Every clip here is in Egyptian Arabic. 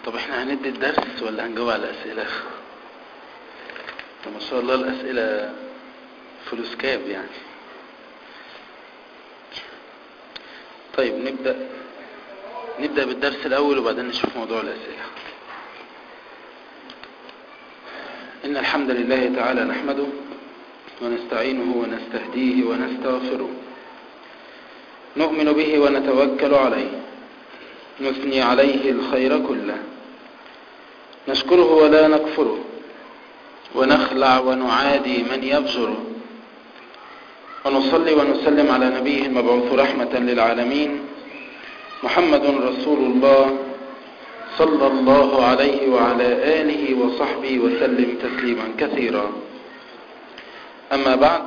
طب احنا هندي الدرس ولا هنجاوب على الأسئلة ما شاء الله الأسئلة فلوس كاب يعني طيب نبدأ نبدأ بالدرس الأول وبعدين نشوف موضوع الأسئلة إن الحمد لله تعالى نحمده ونستعينه ونستهديه ونستغفره نؤمن به ونتوكل عليه نثني عليه الخير كله نشكره ولا نكفره ونخلع ونعادي من يفجره ونصلي ونسلم على نبيه المبعوث رحمة للعالمين محمد رسول الله صلى الله عليه وعلى آله وصحبه وسلم تسليما كثيرا أما بعد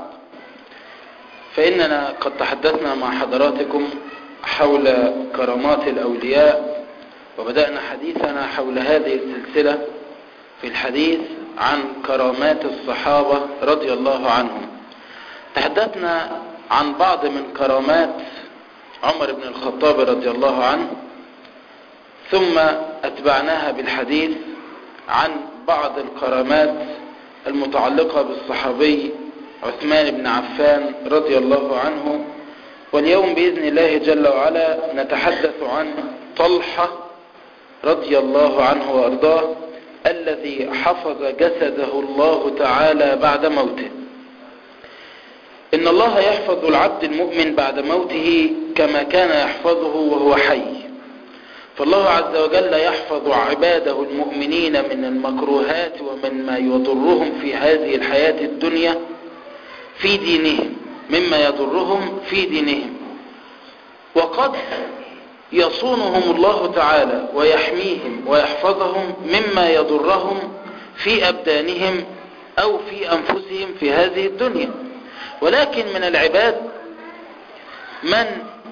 فإننا قد تحدثنا مع حضراتكم حول كرامات الأولياء وبدأنا حديثنا حول هذه السلسلة في الحديث عن كرامات الصحابة رضي الله عنهم تحدثنا عن بعض من كرامات عمر بن الخطاب رضي الله عنه ثم أتبعناها بالحديث عن بعض الكرامات المتعلقة بالصحابي عثمان بن عفان رضي الله عنه واليوم بإذن الله جل وعلا نتحدث عن طلحة رضي الله عنه وأرضاه الذي حفظ جسده الله تعالى بعد موته إن الله يحفظ العبد المؤمن بعد موته كما كان يحفظه وهو حي فالله عز وجل يحفظ عباده المؤمنين من المكروهات ومن ما يضرهم في هذه الحياة الدنيا في دينهم مما يضرهم في دينهم وقد يصونهم الله تعالى ويحميهم ويحفظهم مما يضرهم في أبدانهم أو في أنفسهم في هذه الدنيا ولكن من العباد من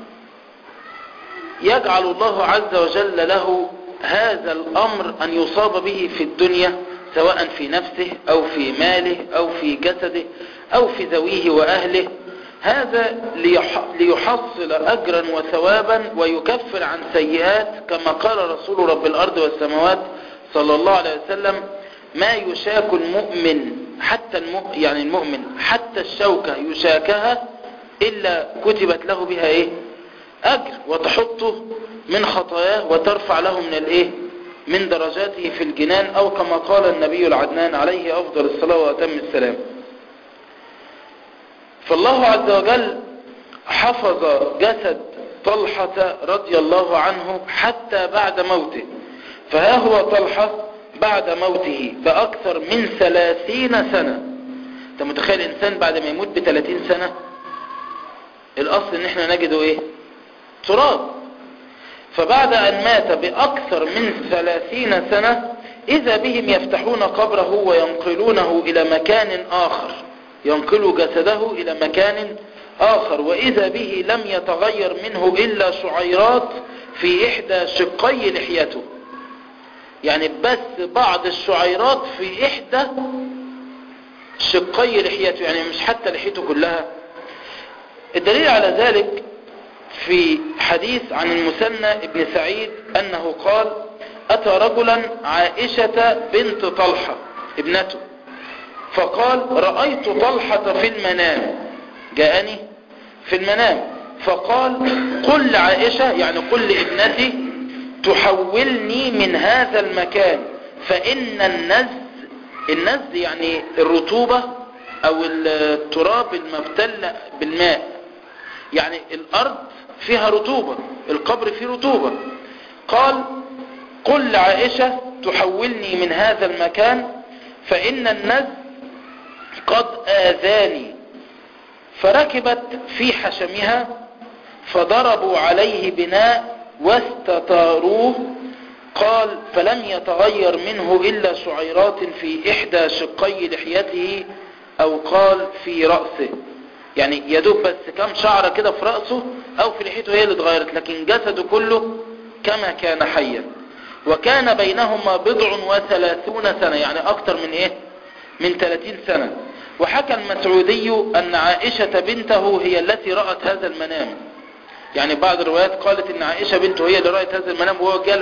يجعل الله عز وجل له هذا الأمر أن يصاب به في الدنيا سواء في نفسه أو في ماله أو في جسده أو في ذويه وأهله هذا ليحصل أجرا وثوابا ويكفر عن سيئات كما قال رسول رب الأرض والسماوات صلى الله عليه وسلم ما يشاك المؤمن حتى المؤمن يعني المؤمن حتى الشوكة يشاكها إلا كتبت له بها إيه أجر وتحطه من خطاياه وترفع له من الإيه من درجاته في الجنان أو كما قال النبي العدنان عليه أفضل الصلاة وأتم السلام فالله عز وجل حفظ جسد طلحة رضي الله عنه حتى بعد موته فها هو طلحة بعد موته بأكثر من ثلاثين سنة انت متخيل انسان بعد ما يموت بثلاثين سنة الاصل ان احنا نجده ايه تراب فبعد ان مات باكثر من ثلاثين سنة اذا بهم يفتحون قبره وينقلونه الى مكان اخر ينقل جسده الى مكان اخر واذا به لم يتغير منه الا شعيرات في احدى شقي لحيته يعني بس بعض الشعيرات في احدى شقي لحيته يعني مش حتى لحيته كلها الدليل على ذلك في حديث عن المثنى ابن سعيد انه قال اتى رجلا عائشة بنت طلحة ابنته فقال رأيت طلحة في المنام جاءني في المنام فقال قل لعائشة يعني قل لابنتي تحولني من هذا المكان فإن النز النز يعني الرطوبة أو التراب المبتل بالماء يعني الأرض فيها رطوبة القبر فيه رطوبة قال قل لعائشة تحولني من هذا المكان فإن النز قد آذاني فركبت في حشمها فضربوا عليه بناء واستطاروه قال فلم يتغير منه إلا شعيرات في إحدى شقي لحيته أو قال في رأسه يعني يدوب بس كم شعرة كده في رأسه أو في لحيته هي اللي اتغيرت لكن جسده كله كما كان حيا وكان بينهما بضع وثلاثون سنة يعني أكتر من إيه من ثلاثين سنة وحكى المسعودي أن عائشة بنته هي التي رأت هذا المنام يعني بعض الروايات قالت ان عائشة بنته هي اللي رأت هذا المنام وهو جالها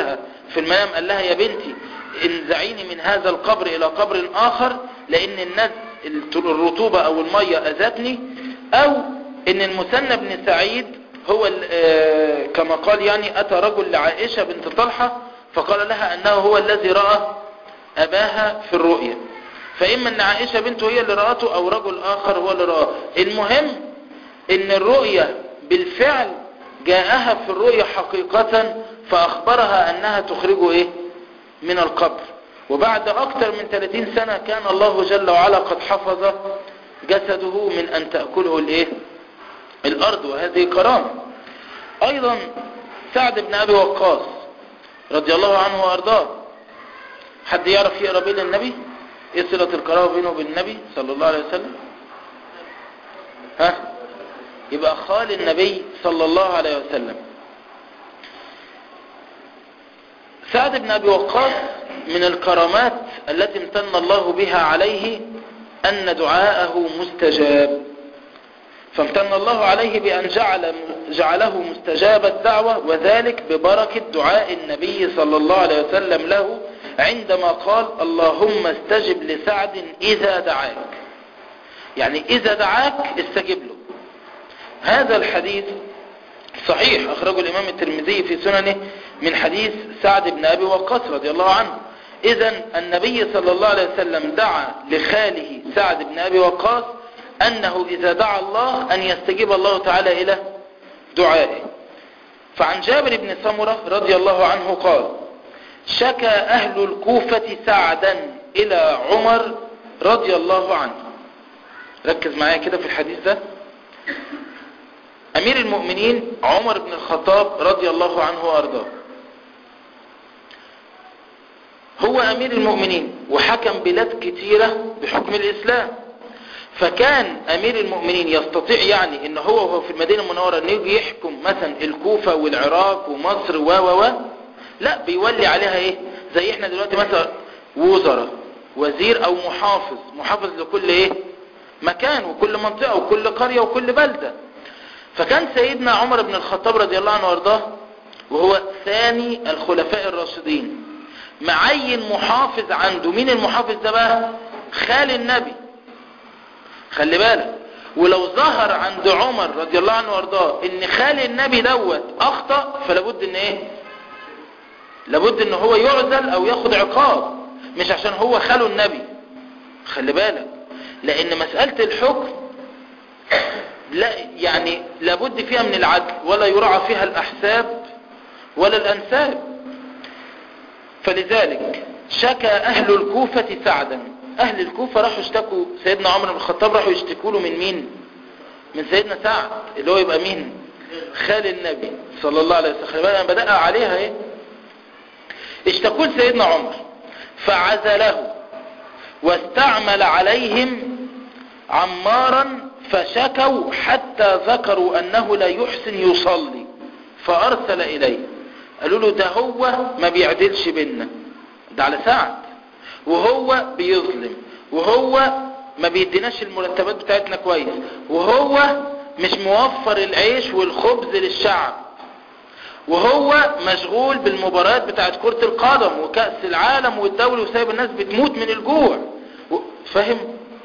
في المنام قال لها يا بنتي انزعيني من هذا القبر الى قبر اخر لان النز الرطوبة او المية اذتني او ان المثنى بن سعيد هو كما قال يعني اتى رجل لعائشة بنت طلحة فقال لها انه هو الذي رأى اباها في الرؤية فاما ان عائشة بنته هي اللي رأته او رجل اخر هو اللي رأى المهم ان الرؤية بالفعل جاءها في الرؤية حقيقة فاخبرها انها تخرجه ايه من القبر وبعد اكثر من 30 سنة كان الله جل وعلا قد حفظ جسده من ان تأكله الايه الارض وهذه كرامة ايضا سعد بن ابي وقاص رضي الله عنه وارضاه حد يعرف يقرا بين النبي ايه صلة الكرامة بينه وبين النبي صلى الله عليه وسلم ها يبقى خال النبي صلى الله عليه وسلم سعد بن أبي وقاص من الكرامات التي امتن الله بها عليه أن دعاءه مستجاب فامتن الله عليه بأن جعل جعله مستجاب الدعوة وذلك ببركة دعاء النبي صلى الله عليه وسلم له عندما قال اللهم استجب لسعد إذا دعاك يعني إذا دعاك استجب له هذا الحديث صحيح أخرجه الإمام الترمذي في سننه من حديث سعد بن أبي وقاص رضي الله عنه إذا النبي صلى الله عليه وسلم دعا لخاله سعد بن أبي وقاص أنه إذا دعا الله أن يستجيب الله تعالى إلى دعائه فعن جابر بن سمرة رضي الله عنه قال شكى أهل الكوفة سعدا إلى عمر رضي الله عنه ركز معايا كده في الحديث ده أمير المؤمنين عمر بن الخطاب رضي الله عنه وأرضاه هو أمير المؤمنين وحكم بلاد كتيرة بحكم الإسلام فكان أمير المؤمنين يستطيع يعني إن هو وهو في المدينة المنورة إنه يجي يحكم مثلا الكوفة والعراق ومصر و و و لا بيولي عليها إيه زي إحنا دلوقتي مثلا وزراء وزير أو محافظ محافظ لكل إيه مكان وكل منطقة وكل قرية وكل بلدة فكان سيدنا عمر بن الخطاب رضي الله عنه وارضاه وهو ثاني الخلفاء الراشدين معين محافظ عنده مين المحافظ ده بقى خال النبي خلي بالك ولو ظهر عند عمر رضي الله عنه وارضاه ان خال النبي دوت اخطأ فلابد ان ايه لابد ان هو يعزل او ياخد عقاب مش عشان هو خاله النبي خلي بالك لان مسألة الحكم لا يعني لابد فيها من العدل ولا يراعى فيها الأحساب ولا الأنساب فلذلك شكى أهل الكوفة سعدا أهل الكوفة راحوا اشتكوا سيدنا عمر بن الخطاب راحوا يشتكوا له من مين من سيدنا سعد اللي هو يبقى مين خال النبي صلى الله عليه وسلم انا بدأ عليها ايه اشتكوا لسيدنا عمر فعزله واستعمل عليهم عمارا فشكوا حتى ذكروا أنه لا يحسن يصلي فأرسل إليه قالوا له ده هو ما بيعدلش بينا ده على سعد وهو بيظلم وهو ما بيديناش المرتبات بتاعتنا كويس وهو مش موفر العيش والخبز للشعب وهو مشغول بالمباريات بتاعت كرة القدم وكأس العالم والدولي وسايب الناس بتموت من الجوع فاهم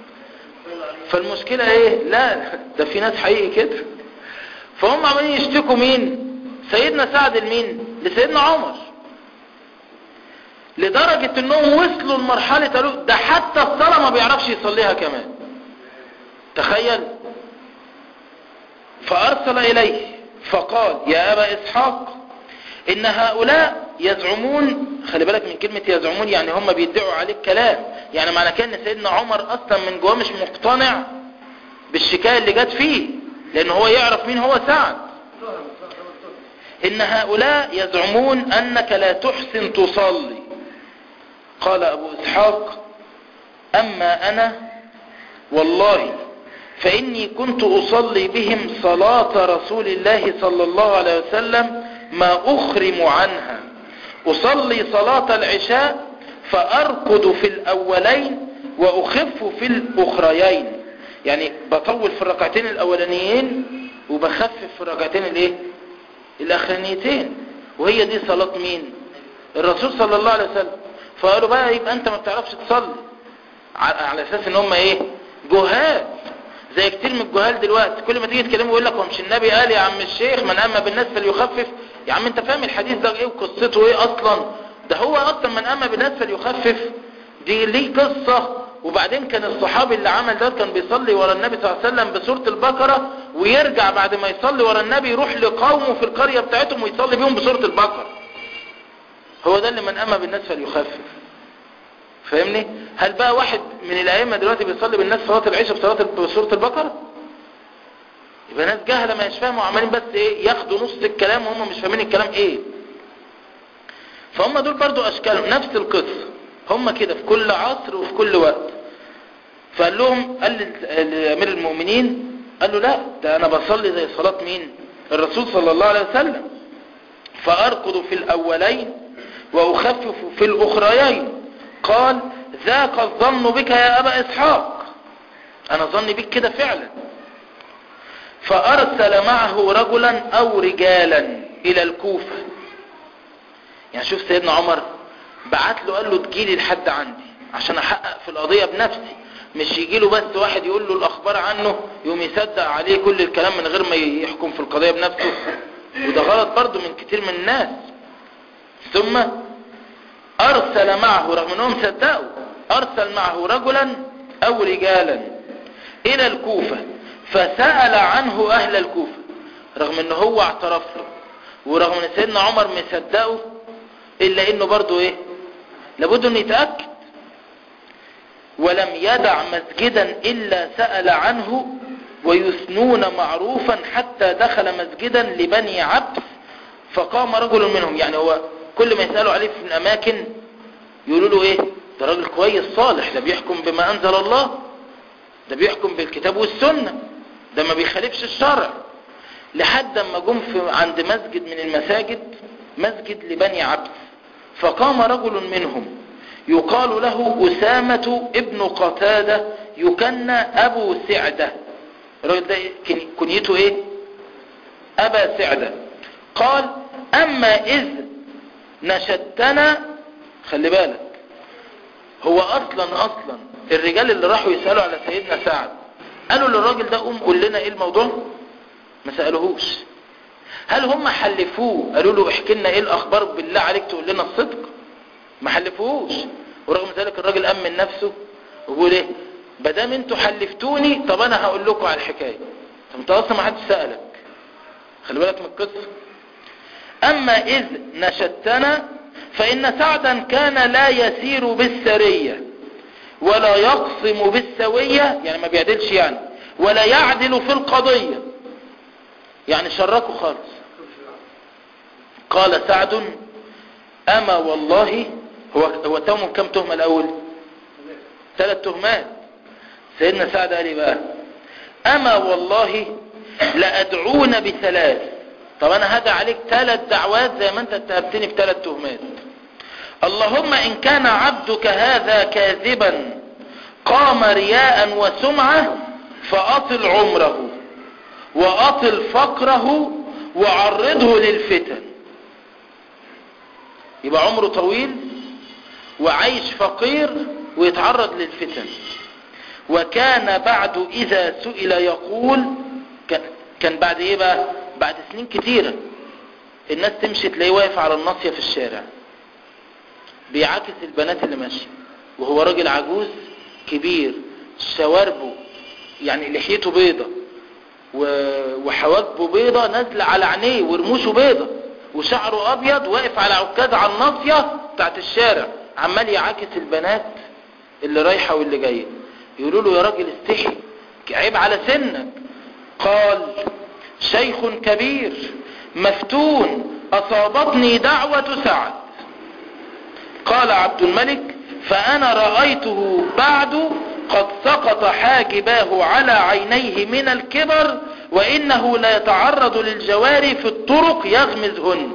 فالمشكلة ايه لا ده في ناس حقيقي كده فهم عمالين يشتكوا مين سيدنا سعد لمين لسيدنا عمر لدرجة انهم وصلوا لمرحلة قالوا ده حتى الصلاة ما بيعرفش يصليها كمان تخيل فارسل اليه فقال يا ابا اسحاق ان هؤلاء يزعمون خلي بالك من كلمة يزعمون يعني هم بيدعوا عليك كلام يعني معنى كان سيدنا عمر اصلا من جواه مش مقتنع بالشكاية اللي جت فيه لان هو يعرف مين هو سعد ان هؤلاء يزعمون انك لا تحسن تصلي قال ابو اسحاق اما انا والله فاني كنت اصلي بهم صلاة رسول الله صلى الله عليه وسلم ما اخرم عنها اصلي صلاة العشاء فاركض في الاولين واخف في الاخريين يعني بطول في الركعتين الاولانيين وبخفف في الركعتين الايه الاخرانيتين وهي دي صلاة مين الرسول صلى الله عليه وسلم فقالوا بقى يبقى انت ما بتعرفش تصلي على اساس ان هم ايه جهال زي كتير من الجهال دلوقتي كل ما تيجي تكلمه يقول لك هو مش النبي قال يا عم الشيخ من اما بالناس فليخفف يا عم انت فاهم الحديث ده ايه وقصته ايه اصلا ده هو اصلا من اما بالناس فليخفف دي ليه قصة وبعدين كان الصحابي اللي عمل ده كان بيصلي ورا النبي صلى الله عليه وسلم بسورة البقرة ويرجع بعد ما يصلي ورا النبي يروح لقومه في القرية بتاعتهم ويصلي بيهم بسورة البقرة هو ده اللي من اما بالناس فليخفف فاهمني هل بقى واحد من الائمه دلوقتي بيصلي بالناس صلاه العشاء بصلاه بسوره البقره يبقى ناس جهله ما يفهموا عمالين بس ايه ياخدوا نص الكلام وهم مش فاهمين الكلام ايه فهم دول برضو اشكالهم نفس القصه هم كده في كل عصر وفي كل وقت فقال لهم قال لامير المؤمنين قال له لا ده انا بصلي زي صلاه مين الرسول صلى الله عليه وسلم فاركض في الاولين واخفف في الاخريين قال ذاك الظن بك يا أبا إسحاق أنا ظني بك كده فعلا فأرسل معه رجلا أو رجالا إلى الكوفة يعني شوف سيدنا عمر بعت له قال له تجيلي لحد عندي عشان أحقق في القضية بنفسي مش يجي له بس واحد يقول له الأخبار عنه يوم يصدق عليه كل الكلام من غير ما يحكم في القضية بنفسه وده غلط برضو من كتير من الناس ثم أرسل معه رغم أنهم صدقوا أرسل معه رجلا أو رجالا إلى الكوفة فسأل عنه أهل الكوفة رغم أنه هو اعترف له ورغم أن سيدنا عمر مصدقه إلا أنه برضه إيه لابد أن يتأكد ولم يدع مسجدا إلا سأل عنه ويثنون معروفا حتى دخل مسجدا لبني عبس فقام رجل منهم يعني هو كل ما يسألوا عليه في الأماكن يقولوا له إيه ده راجل كويس صالح ده بيحكم بما أنزل الله ده بيحكم بالكتاب والسنة ده ما بيخالفش الشرع لحد ما جم في عند مسجد من المساجد مسجد لبني عبس فقام رجل منهم يقال له أسامة ابن قتادة يكنى أبو سعدة الراجل ده كنيته إيه أبا سعدة قال أما إذ نشدتنا خلي بالك هو اصلا اصلا الرجال اللي راحوا يسألوا على سيدنا سعد قالوا للراجل ده قوم قول لنا ايه الموضوع ما سألوهوش هل هم حلفوه قالوا له احكي لنا ايه الاخبار بالله عليك تقول لنا الصدق ما حلفوهوش ورغم ذلك الراجل امن نفسه وبيقول ايه بدام انتوا حلفتوني طب انا هقول لكم على الحكايه طب انت اصلا ما حدش سالك خلي بالك من القصه اما اذ نشدتنا فإن سعدا كان لا يسير بالسرية ولا يقسم بالسوية يعني ما بيعدلش يعني ولا يعدل في القضية يعني شركوا خالص قال سعد أما والله هو هو تهم كم تهمة الأول ثلاث تهمات سيدنا سعد قال بقى أما والله لأدعون بثلاث طب أنا هدى عليك ثلاث دعوات زي ما أنت اتهمتني بثلاث تهمات اللهم إن كان عبدك هذا كاذبا قام رياء وسمعة فأطل عمره وأطل فقره وعرضه للفتن يبقى عمره طويل وعيش فقير ويتعرض للفتن وكان بعد إذا سئل يقول كان بعد إيه بقى بعد سنين كتيرة الناس تمشي تلاقيه واقف على الناصية في الشارع بيعاكس البنات اللي ماشية وهو راجل عجوز كبير شواربه يعني لحيته بيضة وحواجبه بيضة نازلة على عينيه ورموشه بيضة وشعره ابيض واقف على عكاز على الناصية بتاعت الشارع عمال يعاكس البنات اللي رايحة واللي جاية يقولوا له يا راجل استحي عيب على سنك قال شيخ كبير مفتون اصابتني دعوة سعد قال عبد الملك فانا رأيته بعد قد سقط حاجباه على عينيه من الكبر وإنه لا يتعرض للجواري في الطرق يغمزهن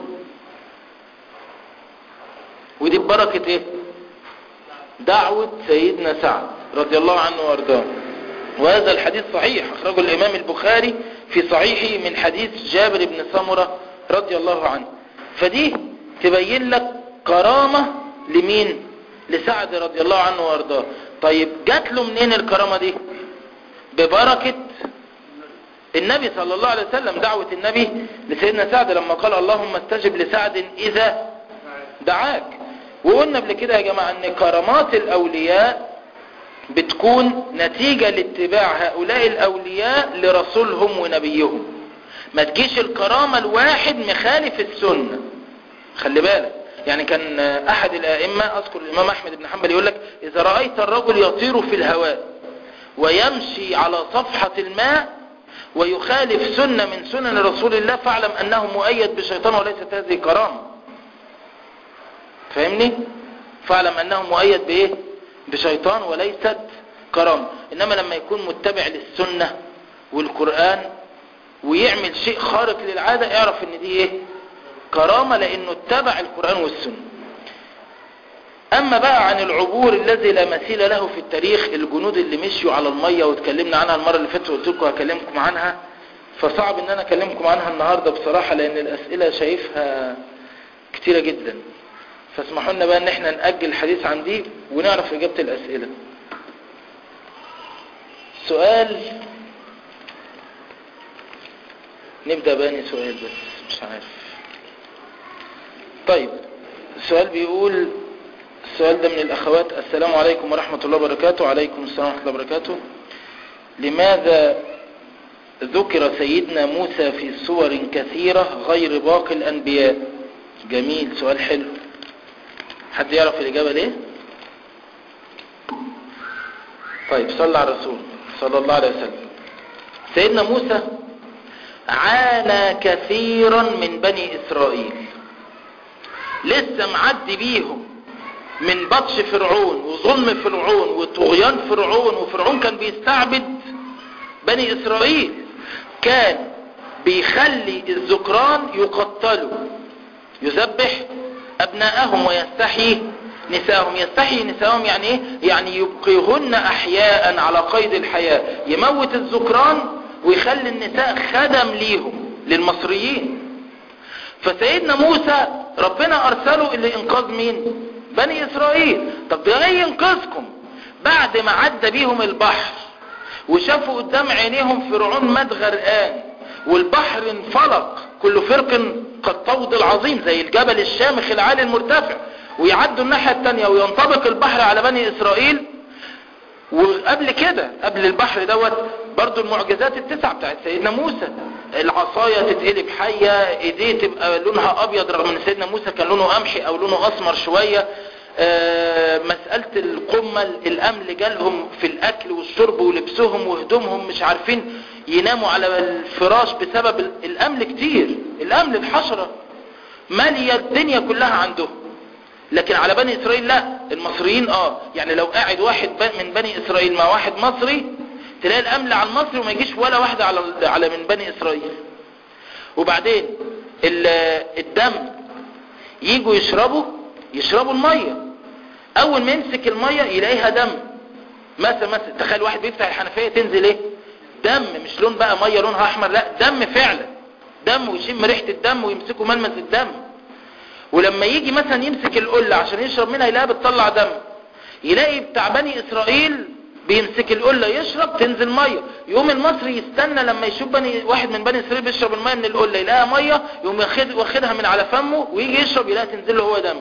ودي ببركة ايه دعوة سيدنا سعد رضي الله عنه وارضاه وهذا الحديث صحيح اخرجه الامام البخاري في صحيحه من حديث جابر بن سمرة رضي الله عنه فدي تبين لك كرامة لمين لسعد رضي الله عنه وارضاه طيب جات له منين الكرامة دي ببركة النبي صلى الله عليه وسلم دعوة النبي لسيدنا سعد لما قال اللهم استجب لسعد إذا دعاك وقلنا قبل كده يا جماعة ان كرامات الأولياء بتكون نتيجة لاتباع هؤلاء الأولياء لرسولهم ونبيهم ما تجيش الكرامة الواحد مخالف السنة خلي بالك يعني كان أحد الأئمة أذكر الإمام أحمد بن حنبل يقول لك إذا رأيت الرجل يطير في الهواء ويمشي على صفحة الماء ويخالف سنة من سنن رسول الله فاعلم أنه مؤيد بشيطان وليست هذه كرامة فاهمني فاعلم أنه مؤيد بإيه بشيطان وليست كرامة إنما لما يكون متبع للسنة والقرآن ويعمل شيء خارق للعادة اعرف ان دي ايه كرامة لانه اتبع القرآن والسنة اما بقى عن العبور الذي لا مثيل له في التاريخ الجنود اللي مشيوا على المية واتكلمنا عنها المرة اللي فاتت وقلت لكم هكلمكم عنها فصعب ان انا اكلمكم عنها النهاردة بصراحة لان الاسئلة شايفها كتيرة جدا فاسمحوا لنا بقى ان احنا نأجل الحديث عن دي ونعرف اجابة الاسئلة سؤال نبدأ باني سؤال بس مش عارف طيب السؤال بيقول السؤال ده من الأخوات السلام عليكم ورحمة الله وبركاته عليكم السلام ورحمة الله وبركاته لماذا ذكر سيدنا موسى في صور كثيرة غير باقي الأنبياء جميل سؤال حلو حد يعرف الإجابة ليه طيب صلى على الرسول صلى الله عليه وسلم سيدنا موسى عانى كثيرا من بني إسرائيل لسه معدي بيهم من بطش فرعون وظلم فرعون وطغيان فرعون وفرعون كان بيستعبد بني إسرائيل كان بيخلي الذكران يقتلوا يذبح أبناءهم ويستحيي نساءهم يستحيي نساءهم يعني ايه يعني يبقيهن احياء على قيد الحياة يموت الذكران ويخلي النساء خدم ليهم للمصريين فسيدنا موسى ربنا ارسله لانقاذ مين بني اسرائيل طب ده جاي ينقذكم بعد ما عدى بيهم البحر وشافوا قدام عينيهم فرعون مات غرقان والبحر انفلق كل فرق كالطود العظيم زي الجبل الشامخ العالي المرتفع ويعدوا الناحية التانية وينطبق البحر على بني اسرائيل وقبل كده قبل البحر دوت برضو المعجزات التسعة بتاعت سيدنا موسى العصاية تتقلب حية ايديه تبقى لونها ابيض رغم ان سيدنا موسى كان لونه قمحي او لونه اسمر شوية آه مسألة القمل الامل جالهم في الاكل والشرب ولبسهم وهدومهم مش عارفين يناموا على الفراش بسبب الامل كتير الامل الحشرة مالية الدنيا كلها عندهم لكن على بني اسرائيل لا المصريين اه يعني لو قاعد واحد من بني اسرائيل مع واحد مصري تلاقي الامل على المصري وما يجيش ولا واحدة على على من بني اسرائيل وبعدين الدم يجوا يشربوا يشربوا المية اول ما يمسك المية يلاقيها دم مثلا مثلا تخيل واحد بيفتح الحنفية تنزل ايه دم مش لون بقى مية لونها احمر لا دم فعلا دم ويشم ريحة الدم ويمسكوا ملمس الدم ولما يجي مثلا يمسك القلة عشان يشرب منها يلاقيها بتطلع دم يلاقي بتاع بني اسرائيل بيمسك القلة يشرب تنزل مية يقوم المصري يستنى لما يشوف بني واحد من بني اسرائيل بيشرب المية من القلة يلاقيها مية يقوم ياخد واخدها من على فمه ويجي يشرب يلاقيها تنزل له هو دم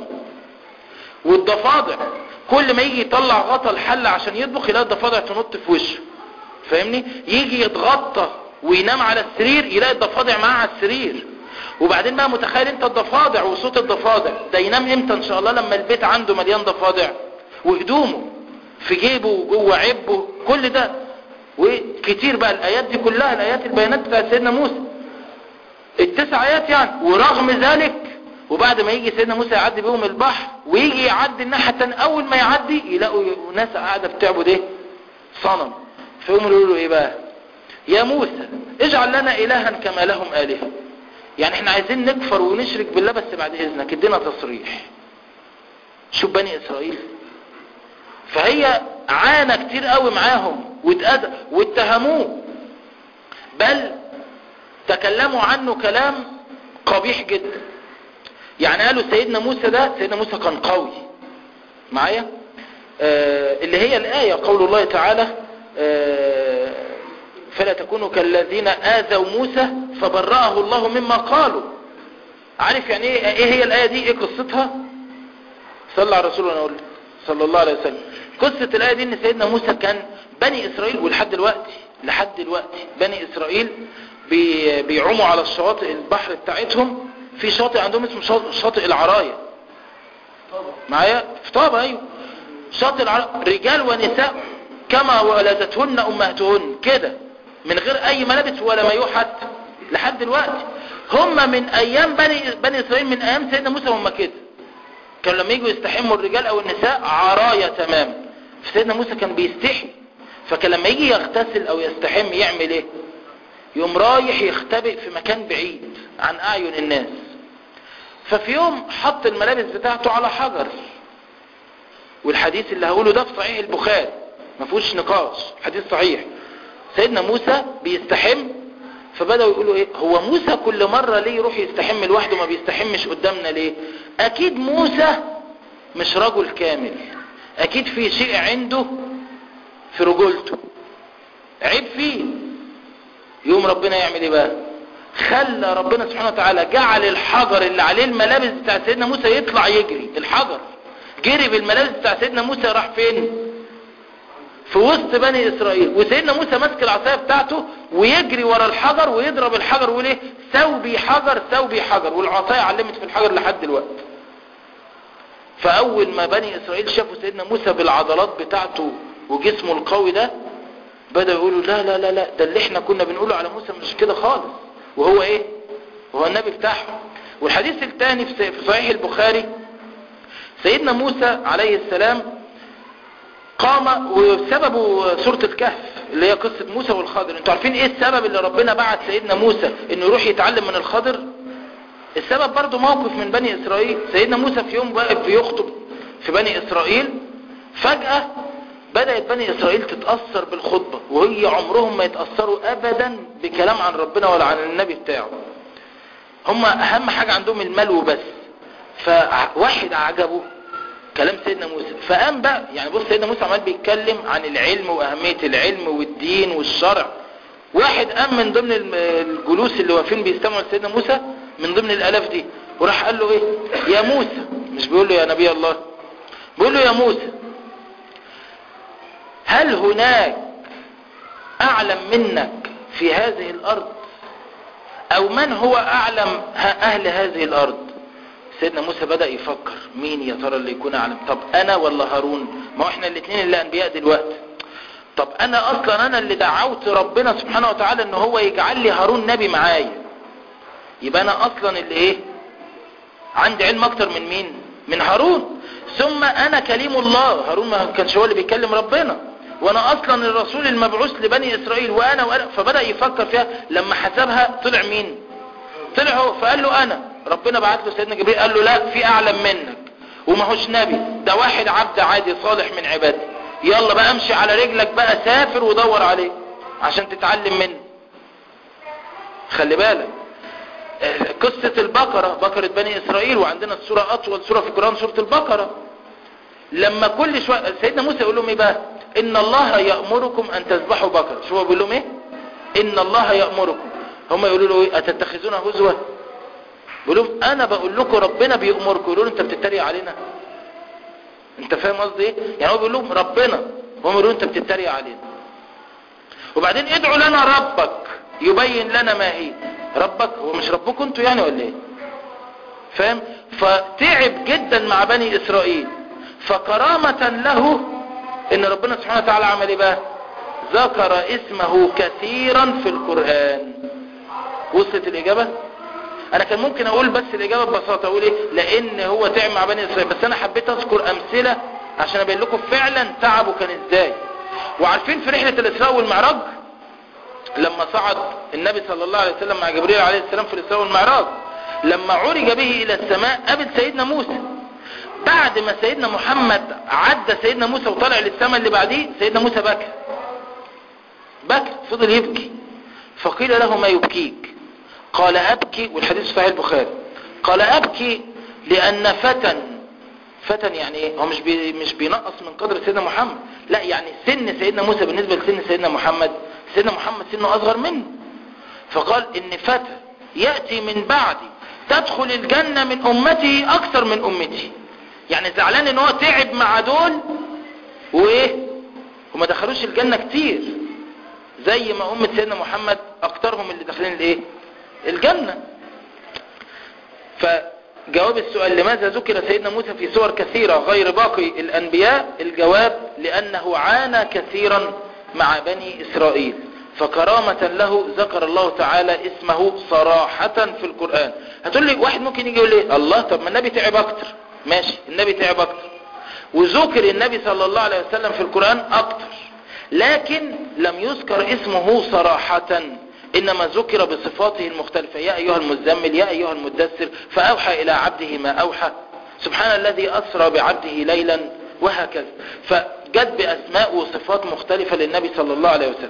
والضفادع كل ما يجي يطلع غطا الحلة عشان يطبخ يلاقي الضفادع تنط في وشه فاهمني يجي يتغطى وينام على السرير يلاقي الضفادع معاه على السرير وبعدين بقى متخيل انت الضفادع وصوت الضفادع ده ينام امتى ان شاء الله لما البيت عنده مليان ضفادع وهدومه في جيبه وجوه عبه كل ده وكتير بقى الايات دي كلها الايات البيانات بتاعت سيدنا موسى التسع ايات يعني ورغم ذلك وبعد ما يجي سيدنا موسى يعدي بيهم البحر ويجي يعدي الناحية التانية اول ما يعدي يلاقوا ناس قاعدة بتعبد ايه صنم فيقوموا يقولوا له ايه بقى يا موسى اجعل لنا الها كما لهم الهه يعني احنا عايزين نكفر ونشرك بالله بس بعد اذنك ادينا تصريح شوف بني اسرائيل فهي عانى كتير قوي معاهم واتأذى واتهموه بل تكلموا عنه كلام قبيح جدا يعني قالوا سيدنا موسى ده سيدنا موسى كان قوي معايا آه اللي هي الآية قول الله تعالى آه فلا تكونوا كالذين آذوا موسى فبرأه الله مما قالوا عارف يعني ايه, إيه هي الآية دي ايه قصتها صلى على الرسول وانا اقول صلى الله عليه وسلم قصة الآية دي ان سيدنا موسى كان بني اسرائيل ولحد دلوقتي لحد دلوقتي بني اسرائيل بي بيعوموا على الشواطئ البحر بتاعتهم في شاطئ عندهم اسمه شاطئ العراية معايا في طابة ايوه شاطئ العراية رجال ونساء كما ولدتهن امهاتهن كده من غير اي ملابس ولا مايوه حتى لحد دلوقتي هم من ايام بني بني اسرائيل من ايام سيدنا موسى هم كده كانوا لما يجوا يستحموا الرجال او النساء عراية تماما فسيدنا موسى كان بيستحي فكان لما يجي يغتسل او يستحم يعمل ايه يوم رايح يختبئ في مكان بعيد عن اعين الناس ففي يوم حط الملابس بتاعته على حجر والحديث اللي هقوله ده في صحيح البخاري ما فيهوش نقاش حديث صحيح سيدنا موسى بيستحم فبدأوا يقولوا ايه هو موسى كل مرة ليه يروح يستحم لوحده ما بيستحمش قدامنا ليه اكيد موسى مش رجل كامل اكيد في شيء عنده في رجولته عيب فيه يوم ربنا يعمل ايه بقى خلى ربنا سبحانه وتعالى جعل الحجر اللي عليه الملابس بتاع سيدنا موسى يطلع يجري الحجر جري بالملابس بتاع سيدنا موسى راح فين في وسط بني اسرائيل وسيدنا موسى ماسك العصايه بتاعته ويجري ورا الحجر ويضرب الحجر ويقول ايه ثوبي حجر ثوبي حجر والعصايه علمت في الحجر لحد دلوقتي فاول ما بني اسرائيل شافوا سيدنا موسى بالعضلات بتاعته وجسمه القوي ده بدأوا يقولوا لا لا لا لا ده اللي احنا كنا بنقوله على موسى مش كده خالص وهو ايه وهو النبي بتاعهم والحديث الثاني في صحيح البخاري سيدنا موسى عليه السلام قام وسببه سورة الكهف اللي هي قصة موسى والخضر انتوا عارفين ايه السبب اللي ربنا بعت سيدنا موسى انه يروح يتعلم من الخضر السبب برضو موقف من بني اسرائيل سيدنا موسى في يوم واقف بيخطب في بني اسرائيل فجأة بدأت بني اسرائيل تتأثر بالخطبة وهي عمرهم ما يتأثروا ابدا بكلام عن ربنا ولا عن النبي بتاعه هم اهم حاجة عندهم المال وبس فواحد عجبه كلام سيدنا موسى فقام بقى يعني بص سيدنا موسى عمال بيتكلم عن العلم واهمية العلم والدين والشرع واحد قام من ضمن الجلوس اللي واقفين بيستمعوا لسيدنا موسى من ضمن الالاف دي وراح قال له ايه يا موسى مش بيقول له يا نبي الله بيقول له يا موسى هل هناك اعلم منك في هذه الارض او من هو اعلم اهل هذه الارض سيدنا موسى بدأ يفكر مين يا ترى اللي يكون اعلم طب انا ولا هارون ما هو احنا الاثنين اللي انبياء دلوقتي طب انا اصلا انا اللي دعوت ربنا سبحانه وتعالى ان هو يجعل لي هارون نبي معايا يبقى انا اصلا اللي ايه عندي علم اكتر من مين من هارون ثم انا كليم الله هارون ما كانش هو اللي بيكلم ربنا وانا اصلا الرسول المبعوث لبني اسرائيل وانا وانا فبدأ يفكر فيها لما حسبها طلع مين طلع هو فقال له انا ربنا بعت له سيدنا جبريل قال له لا في اعلم منك وما هوش نبي ده واحد عبد عادي صالح من عبادي يلا بقى امشي على رجلك بقى سافر ودور عليه عشان تتعلم منه خلي بالك قصة البقرة بقرة بني اسرائيل وعندنا السورة اطول سورة في القرآن سورة البقرة لما كل شوية سيدنا موسى يقول لهم ايه بقى ان الله يأمركم ان تذبحوا بقرة شو هو بيقول لهم ايه ان الله يأمركم هم يقولوا له ايه اتتخذونها هزوة بيقول لهم انا بقول لكم ربنا بيأمركم يقولوا له انت بتتريق علينا انت فاهم قصدي ايه يعني هو بيقول لهم ربنا هم يقولوا انت بتتريق علينا وبعدين ادعوا لنا ربك يبين لنا ما هي ربك هو مش ربكم انتوا يعني ولا ايه فاهم فتعب جدا مع بني اسرائيل فكرامة له ان ربنا سبحانه وتعالى عمل ايه بقى ذكر اسمه كثيرا في القرآن وصلت الاجابة انا كان ممكن اقول بس الاجابة ببساطة اقول ايه لان هو تعب مع بني اسرائيل بس انا حبيت اذكر امثلة عشان ابين لكم فعلا تعبه كان ازاي وعارفين في رحلة الاسراء والمعراج لما صعد النبي صلى الله عليه وسلم مع جبريل عليه السلام في الاسراء والمعراج لما عرج به الى السماء قابل سيدنا موسى بعد ما سيدنا محمد عدى سيدنا موسى وطلع للسماء اللي بعديه سيدنا موسى بكى بكى فضل يبكي فقيل له ما يبكيك قال أبكي والحديث صحيح البخاري قال أبكي لأن فتن فتن يعني ايه هو مش بي مش بينقص من قدر سيدنا محمد لا يعني سن سيدنا موسى بالنسبة لسن سيدنا محمد سيدنا محمد سنه أصغر منه فقال إن فتى يأتي من بعدي تدخل الجنة من أمتي أكثر من أمتي يعني زعلان ان هو تعب مع دول وايه وما دخلوش الجنة كتير زي ما أمة سيدنا محمد أكترهم اللي داخلين الايه الجنة فجواب السؤال لماذا ذكر سيدنا موسى في سور كثيرة غير باقي الأنبياء الجواب لأنه عانى كثيرا مع بني إسرائيل فكرامة له ذكر الله تعالى اسمه صراحة في القرآن هتقول لي واحد ممكن يجي يقول لي الله طب ما النبي تعب أكتر ماشي النبي تعب أكتر وذكر النبي صلى الله عليه وسلم في القرآن أكتر لكن لم يذكر اسمه صراحة إنما ذكر بصفاته المختلفة يا أيها المزمل يا أيها المدثر فأوحى إلى عبده ما أوحى سبحان الذي أسرى بعبده ليلا وهكذا فجد بأسماء وصفات مختلفة للنبي صلى الله عليه وسلم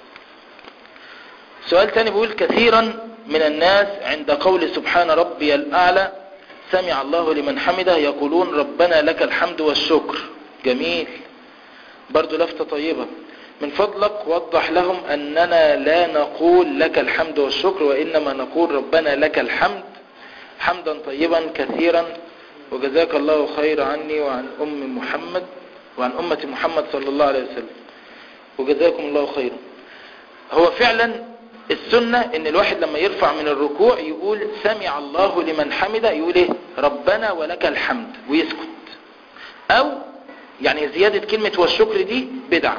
سؤال تاني بيقول كثيرا من الناس عند قول سبحان ربي الأعلى سمع الله لمن حمده يقولون ربنا لك الحمد والشكر جميل برضو لفتة طيبة من فضلك وضح لهم أننا لا نقول لك الحمد والشكر وإنما نقول ربنا لك الحمد حمدا طيبا كثيرا وجزاك الله خير عني وعن أم محمد وعن أمة محمد صلى الله عليه وسلم وجزاكم الله خيرا هو فعلا السنة ان الواحد لما يرفع من الركوع يقول سمع الله لمن حمده يقول ايه ربنا ولك الحمد ويسكت او يعني زيادة كلمة والشكر دي بدعة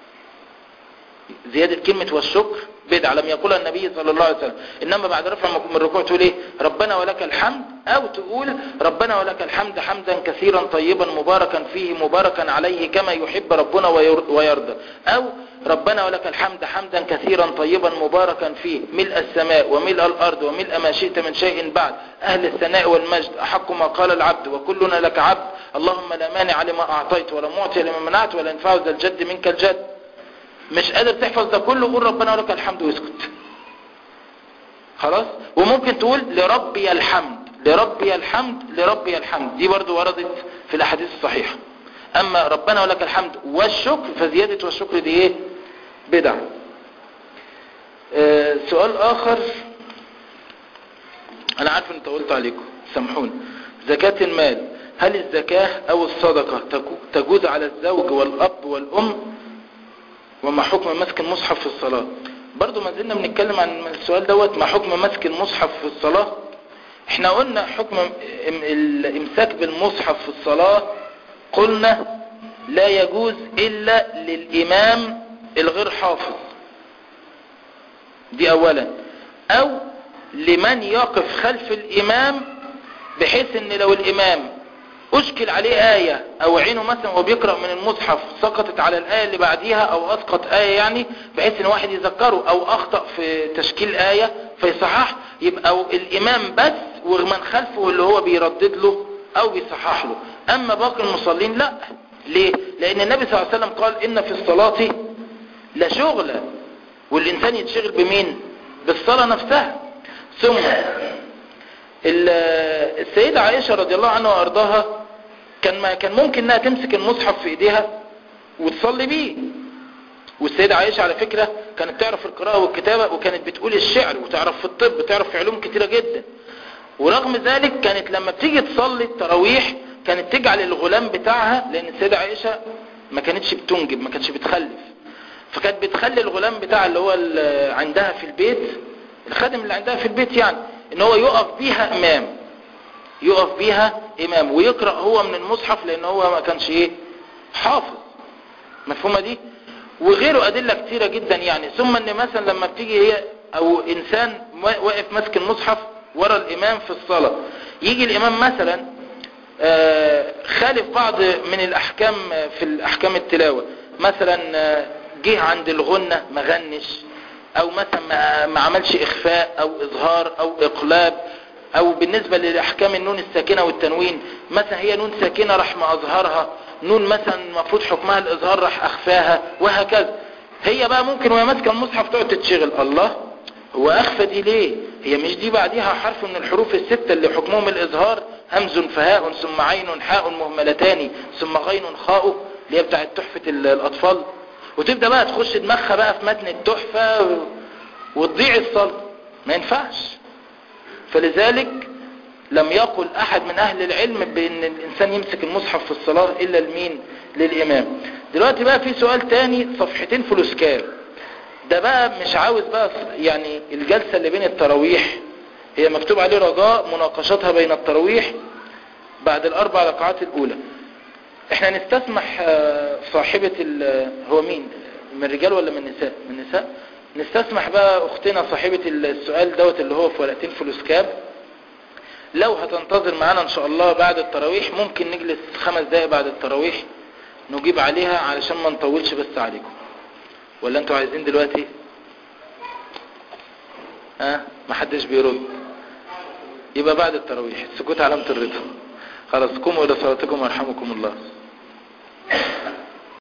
زيادة كلمة والشكر بدعة لم يقولها النبي صلى الله عليه وسلم إنما بعد رفع من الركوع تقول إيه ربنا ولك الحمد أو تقول ربنا ولك الحمد حمدا كثيرا طيبا مباركا فيه مباركا عليه كما يحب ربنا ويرضى أو ربنا ولك الحمد حمدا كثيرا طيبا مباركا فيه ملء السماء وملء الأرض وملء ما شئت من شيء بعد أهل الثناء والمجد أحق ما قال العبد وكلنا لك عبد اللهم لا مانع لما أعطيت ولا معطي لما منعت ولا ينفع ذا الجد منك الجد مش قادر تحفظ ده كله قول ربنا ولك الحمد واسكت خلاص وممكن تقول لربي الحمد لربي الحمد لربي الحمد دي برضو وردت في الاحاديث الصحيحة اما ربنا ولك الحمد والشكر فزيادة والشكر دي ايه بدع آه سؤال اخر انا عارف ان طولت عليكم سامحوني زكاة المال هل الزكاة او الصدقة تجوز على الزوج والاب والام وما حكم مسك المصحف في الصلاة برضو ما زلنا بنتكلم عن السؤال دوت ما حكم مسك المصحف في الصلاة احنا قلنا حكم الامساك بالمصحف في الصلاة قلنا لا يجوز الا للامام الغير حافظ دي اولا او لمن يقف خلف الامام بحيث ان لو الامام اشكل عليه آية او عينه مثلا وهو بيقرأ من المصحف سقطت على الآية اللي بعديها او اسقط آية يعني بحيث ان واحد يذكره او اخطأ في تشكيل آية فيصحح يبقى الامام بس ومن خلفه اللي هو بيردد له او بيصحح له اما باقي المصلين لا ليه لان النبي صلى الله عليه وسلم قال ان في الصلاة لشغلة والانسان يتشغل بمين بالصلاة نفسها ثم السيدة عائشة رضي الله عنها وارضاها كان ما كان ممكن انها تمسك المصحف في ايديها وتصلي بيه والسيدة عائشة على فكرة كانت تعرف القراءة والكتابة وكانت بتقول الشعر وتعرف في الطب تعرف في علوم كتيرة جدا ورغم ذلك كانت لما بتيجي تصلي التراويح كانت تجعل الغلام بتاعها لان السيدة عائشة ما كانتش بتنجب ما كانتش بتخلف فكانت بتخلي الغلام بتاعها اللي هو عندها في البيت الخادم اللي عندها في البيت يعني ان هو يقف بيها امام يقف بيها امام ويقرأ هو من المصحف لان هو ما كانش ايه حافظ مفهومة دي وغيره ادلة كتيرة جدا يعني ثم ان مثلا لما بتيجي هي او انسان واقف ماسك المصحف ورا الامام في الصلاة يجي الامام مثلا خالف بعض من الاحكام في الاحكام التلاوة مثلا جه عند الغنة ما غنش او مثلا ما عملش اخفاء او اظهار او اقلاب او بالنسبة لاحكام النون الساكنة والتنوين مثلا هي نون ساكنة راح ما اظهرها نون مثلا المفروض حكمها الاظهار راح اخفاها وهكذا هي بقى ممكن وهي ماسكه المصحف تقعد تتشغل الله هو اخفى دي ليه هي مش دي بعديها حرف من الحروف الستة اللي حكمهم الاظهار همز فهاء ثم عين حاء مهملتان ثم غين خاء اللي هي بتاعت تحفة ال- الأطفال وتبدأ بقى تخش دماغها بقى في متن التحفة و- وتضيع الصلاة ما ينفعش فلذلك لم يقل أحد من أهل العلم بأن الإنسان يمسك المصحف في الصلاة إلا المين للإمام دلوقتي بقى في سؤال تاني صفحتين فلوسكاب ده بقى مش عاوز بقى يعني الجلسة اللي بين التراويح هي مكتوب عليه رجاء مناقشتها بين التراويح بعد الأربع ركعات الأولى احنا نستسمح آه، صاحبة ال- هو مين من الرجال ولا من النساء من النساء نستسمح بقى اختنا صاحبة السؤال دوت اللي هو في ورقتين فلوسكاب لو هتنتظر معانا ان شاء الله بعد التراويح ممكن نجلس خمس دقايق بعد التراويح نجيب عليها علشان ما نطولش بس عليكم ولا انتوا عايزين دلوقتي ها ما محدش بيرد يبقى بعد التراويح السكوت علامة الرضا خلاص قوموا الى صلاتكم ويرحمكم الله